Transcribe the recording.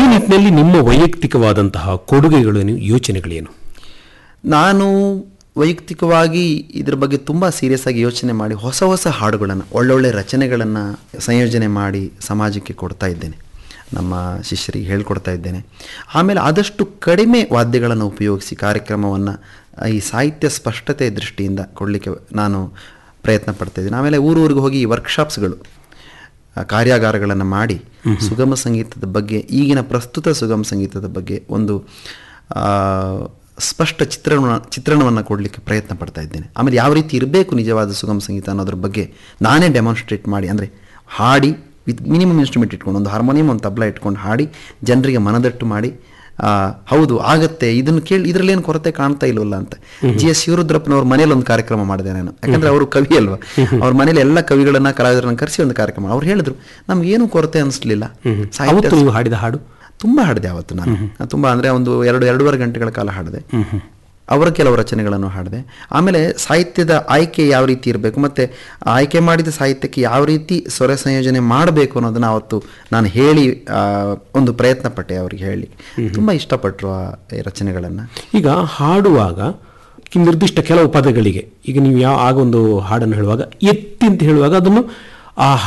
ಈ ನಿಟ್ಟಿನಲ್ಲಿ ನಿಮ್ಮ ವೈಯಕ್ತಿಕವಾದಂತಹ ಕೊಡುಗೆಗಳೇನು ಯೋಚನೆಗಳೇನು ನಾನು ವೈಯಕ್ತಿಕವಾಗಿ ಇದ್ರ ಬಗ್ಗೆ ತುಂಬ ಸೀರಿಯಸ್ ಆಗಿ ಯೋಚನೆ ಮಾಡಿ ಹೊಸ ಹೊಸ ಹಾಡುಗಳನ್ನು ಒಳ್ಳೊಳ್ಳೆ ರಚನೆಗಳನ್ನು ಸಂಯೋಜನೆ ಮಾಡಿ ಸಮಾಜಕ್ಕೆ ಕೊಡ್ತಾ ಇದ್ದೇನೆ ನಮ್ಮ ಶಿಷ್ಯರಿಗೆ ಹೇಳ್ಕೊಡ್ತಾ ಇದ್ದೇನೆ ಆಮೇಲೆ ಆದಷ್ಟು ಕಡಿಮೆ ವಾದ್ಯಗಳನ್ನು ಉಪಯೋಗಿಸಿ ಕಾರ್ಯಕ್ರಮವನ್ನು ಈ ಸಾಹಿತ್ಯ ಸ್ಪಷ್ಟತೆ ದೃಷ್ಟಿಯಿಂದ ಕೊಡಲಿಕ್ಕೆ ನಾನು ಪ್ರಯತ್ನ ಪಡ್ತಾ ಇದ್ದೀನಿ ಆಮೇಲೆ ಊರೂರಿಗೆ ಹೋಗಿ ವರ್ಕ್ಶಾಪ್ಸ್ಗಳು ಆ, ಕಾರ್ಯಾಗಾರಗಳನ್ನು ಮಾಡಿ ಸುಗಮ ಸಂಗೀತದ ಬಗ್ಗೆ ಈಗಿನ ಪ್ರಸ್ತುತ ಸುಗಮ ಸಂಗೀತದ ಬಗ್ಗೆ ಒಂದು ಆ, ಸ್ಪಷ್ಟ ಚಿತ್ರಣ ಚಿತ್ರಣವನ್ನು ಕೊಡಲಿಕ್ಕೆ ಪ್ರಯತ್ನ ಪಡ್ತಾ ಇದ್ದೇನೆ ಆಮೇಲೆ ಯಾವ ರೀತಿ ಇರಬೇಕು ನಿಜವಾದ ಸುಗಮ ಸಂಗೀತ ಅನ್ನೋದ್ರ ಬಗ್ಗೆ ನಾನೇ ಡೆಮಾನ್ಸ್ಟ್ರೇಟ್ ಮಾಡಿ ಅಂದರೆ ಹಾಡಿ ವಿತ್ ಮಿನಿಮಮ್ ಇನ್ಸ್ಟ್ರೂಮೆಂಟ್ ಇಟ್ಕೊಂಡು ಒಂದು ಹಾರ್ಮೋನಿಯಂ ಒಂದು ತಬಲ ಇಟ್ಕೊಂಡು ಹಾಡಿ ಜನರಿಗೆ ಮನದಟ್ಟು ಮಾಡಿ ಆ, ಹೌದು ಆಗತ್ತೆ ಇದನ್ನು ಕೇಳಿ ಇದರಲ್ಲಿ ಏನು ಕೊರತೆ ಕಾಣ್ತಾ ಇಲ್ವಲ್ಲ ಅಂತ ಜಿ ಎಸ್ ಶಿವರುದ್ರಪ್ಪನವ್ರ ಮನೇಲಿ ಒಂದು ಕಾರ್ಯಕ್ರಮ ಮಾಡಿದೆ ನಾನು ಯಾಕಂದ್ರೆ ಅವರು ಕವಿ ಅಲ್ವಾ ಅವ್ರ ಮನೇಲಿ ಎಲ್ಲ ಕವಿಗಳನ್ನ ಕಲಾವಿದರನ್ನ ಕರೆಸಿ ಒಂದು ಕಾರ್ಯಕ್ರಮ ಅವ್ರು ಹೇಳಿದ್ರು ನಮ್ಗೇನು ಕೊರತೆ ಅನಿಸ್ಲಿಲ್ಲ ಸಾಹಿತ್ಯ ಅವತ್ತು ನೀವು ಹಾಡಿದ ಹಾಡು ತುಂಬಾ ಹಾಡಿದೆ ಅವತ್ತು ನಾನು ತುಂಬಾ ಅಂದ್ರೆ ಒಂದು ಎರಡು ಎರಡೂವರೆ ಗಂಟೆಗಳ ಕಾಲ ಹಾಡಿದೆ ಅವರ ಕೆಲವು ರಚನೆಗಳನ್ನು ಹಾಡಿದೆ ಆಮೇಲೆ ಸಾಹಿತ್ಯದ ಆಯ್ಕೆ ಯಾವ ರೀತಿ ಇರಬೇಕು ಮತ್ತೆ ಆ ಆಯ್ಕೆ ಮಾಡಿದ ಸಾಹಿತ್ಯಕ್ಕೆ ಯಾವ ರೀತಿ ಸ್ವರ ಸಂಯೋಜನೆ ಮಾಡಬೇಕು ಅನ್ನೋದನ್ನ ಅವತ್ತು ನಾನು ಹೇಳಿ ಆ, ಒಂದು ಪ್ರಯತ್ನ ಪಟ್ಟೆ ಅವ್ರಿಗೆ ಹೇಳಿ ತುಂಬಾ ಇಷ್ಟಪಟ್ಟರು ಆ ಈ ರಚನೆಗಳನ್ನ ಈಗ ಹಾಡುವಾಗ ಕಿ- ನಿರ್ದಿಷ್ಟ ಕೆಲವು ಪದಗಳಿಗೆ ಈಗ ನೀವು ಯಾವ ಆಗ ಒಂದು ಹಾಡನ್ನು ಹೇಳುವಾಗ ಎತ್ತಿ ಅಂತ ಹೇಳುವಾಗ ಅದನ್ನು ಆ